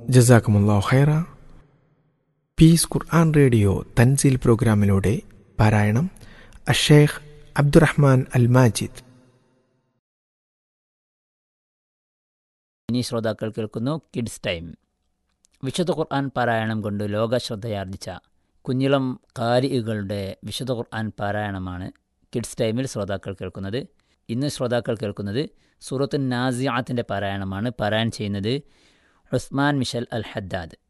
ജസാക്കുമുല്ലാ ഖൈറ പീസ് ഖുർആൻ റേഡിയോ തൻസീൽ പ്രോഗ്രാമിലൂടെ പാരായണം അഷേഖ് അബ്ദുറഹ്മാൻ അൽ മാജിദ് ഇനി ശ്രോതാക്കൾ കേൾക്കുന്നു കിഡ്സ് ടൈം വിശുദ്ധ ഖുർആൻ പാരായണം കൊണ്ട് ലോക ശ്രദ്ധയാർജിച്ച കുഞ്ഞിളം കാരികളുടെ വിശുദ്ധ ഖുർആൻ പാരായണമാണ് കിഡ്സ് ടൈമിൽ ശ്രോതാക്കൾ കേൾക്കുന്നത് ഇന്ന് ശ്രോതാക്കൾ കേൾക്കുന്നത് സൂറത്തുൻ നാസിയാത്തിൻ്റെ പാരായണമാണ് പാരായണം ചെയ്യുന്നത് ഉസ്മാൻ മിഷൽ അൽ ഹദ്ദാദ്